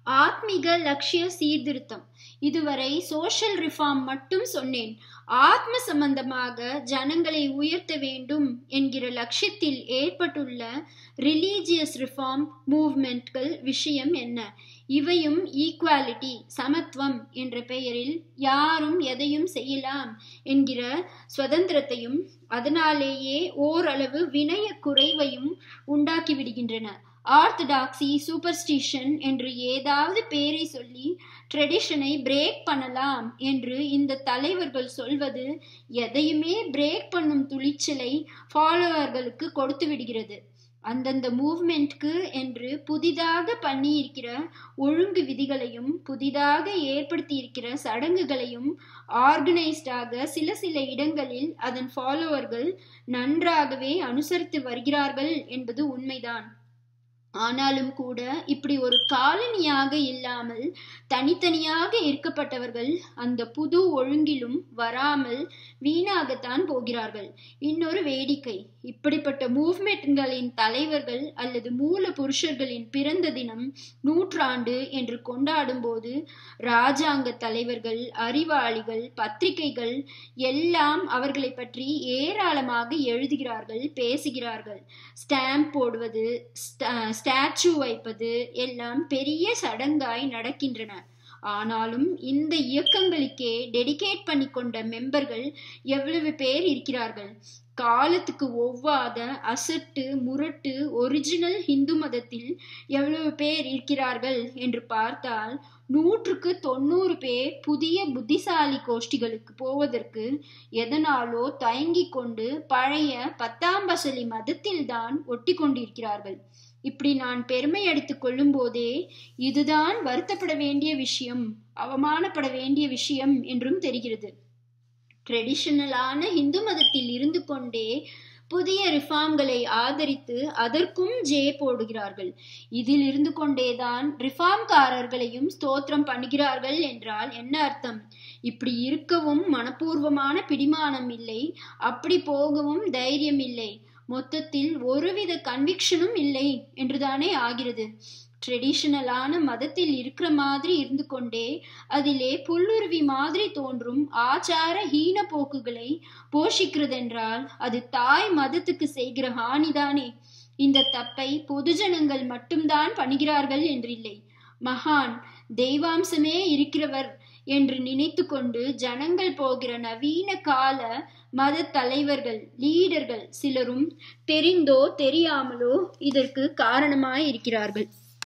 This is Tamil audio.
ஆத்மீக லட்சிய சீர்திருத்தம் இதுவரை சோஷியல் ரிஃபார்ம் மட்டும் சொன்னேன் ஆத்ம சம்பந்தமாக ஜனங்களை உயர்த்த வேண்டும் என்கிற லட்சியத்தில் ஏற்பட்டுள்ள ரிலீஜியஸ் ரிஃபார்ம் மூவ்மெண்ட்கள் விஷயம் என்ன இவையும் ஈக்குவாலிட்டி சமத்துவம் என்ற பெயரில் யாரும் எதையும் செய்யலாம் என்கிற சுதந்திரத்தையும் அதனாலேயே ஓரளவு வினய குறைவையும் உண்டாக்கி விடுகின்றன ஆர்த்தடாக்சி சூப்பர்ஸ்டிஷன் என்று ஏதாவது பேரை சொல்லி ட்ரெடிஷனை பிரேக் பண்ணலாம் என்று இந்த தலைவர்கள் சொல்வது எதையுமே பிரேக் பண்ணும் துணிச்சலை ஃபாலோவர்களுக்கு கொடுத்து விடுகிறது அந்தந்த மூவ்மெண்ட்க்கு என்று புதிதாக பண்ணியிருக்கிற ஒழுங்கு விதிகளையும் புதிதாக ஏற்படுத்தியிருக்கிற சடங்குகளையும் ஆர்கனைஸ்டாக சில சில இடங்களில் அதன் ஃபாலோவர்கள் நன்றாகவே அனுசரித்து வருகிறார்கள் என்பது உண்மைதான் ஆனாலும் கூட இப்படி ஒரு காலனியாக இல்லாமல் தனித்தனியாக இருக்கப்பட்டவர்கள் அந்த புது ஒழுங்கிலும் வராமல் வீணாகத்தான் போகிறார்கள் இன்னொரு வேடிக்கை இப்படிப்பட்ட மூவ்மெண்ட்களின் தலைவர்கள் அல்லது மூல புருஷர்களின் பிறந்த தினம் நூற்றாண்டு என்று கொண்டாடும் போது ராஜாங்க தலைவர்கள் அறிவாளிகள் பத்திரிகைகள் எல்லாம் அவர்களை பற்றி ஏராளமாக எழுதுகிறார்கள் பேசுகிறார்கள் ஸ்டாம்ப் போடுவது ஸ்டாச்சு வைப்பது எல்லாம் பெரிய சடங்காய் நடக்கின்றன ஆனாலும் இந்த இயக்கங்களுக்கே டெடிகேட் பண்ணி கொண்ட மெம்பர்கள் எவ்வளவு பேர் இருக்கிறார்கள் காலத்துக்கு ஒவ்வாத அசட்டு முரட்டு ஒரிஜினல் இந்து மதத்தில் எவ்வளவு பேர் இருக்கிறார்கள் என்று பார்த்தால் நூற்றுக்கு தொண்ணூறு பேர் புதிய புத்திசாலி கோஷ்டிகளுக்கு போவதற்கு எதனாலோ தயங்கி கொண்டு பழைய பத்தாம் பசலி மதத்தில்தான் ஒட்டி கொண்டிருக்கிறார்கள் இப்படி நான் பெருமை அடித்துக் கொள்ளும் போதே இதுதான் வருத்தப்பட வேண்டிய விஷயம் அவமானப்பட வேண்டிய விஷயம் என்றும் தெரிகிறது ட்ரெடிஷனலான இந்து மதத்தில் இருந்து கொண்டே புதிய ரிஃபார்ம்களை ஆதரித்து அதற்கும் ஜே போடுகிறார்கள் இதில் இருந்து கொண்டேதான் ரிஃபார்ம்காரர்களையும் ஸ்தோத்திரம் பண்ணுகிறார்கள் என்றால் என்ன அர்த்தம் இப்படி இருக்கவும் மனப்பூர்வமான பிடிமானம் இல்லை அப்படி போகவும் தைரியம் இல்லை மொத்தத்தில் ஒருவித கன்விக்ஷனும் இல்லை என்றுதானே ஆகிறது ட்ரெடிஷனலான மதத்தில் இருக்கிற மாதிரி இருந்து கொண்டே அதிலே புல்லுருவி மாதிரி தோன்றும் ஆச்சார ஹீன போக்குகளை போஷிக்கிறதென்றால் அது தாய் மதத்துக்கு செய்கிற ஹானிதானே இந்த தப்பை பொதுஜனங்கள் மட்டும்தான் பண்ணுகிறார்கள் என்றில்லை மகான் தெய்வாம்சமே இருக்கிறவர் என்று நினைத்து கொண்டு ஜனங்கள் போகிற நவீன கால மத தலைவர்கள் லீடர்கள் சிலரும் தெரிந்தோ தெரியாமலோ இதற்கு காரணமாய் இருக்கிறார்கள்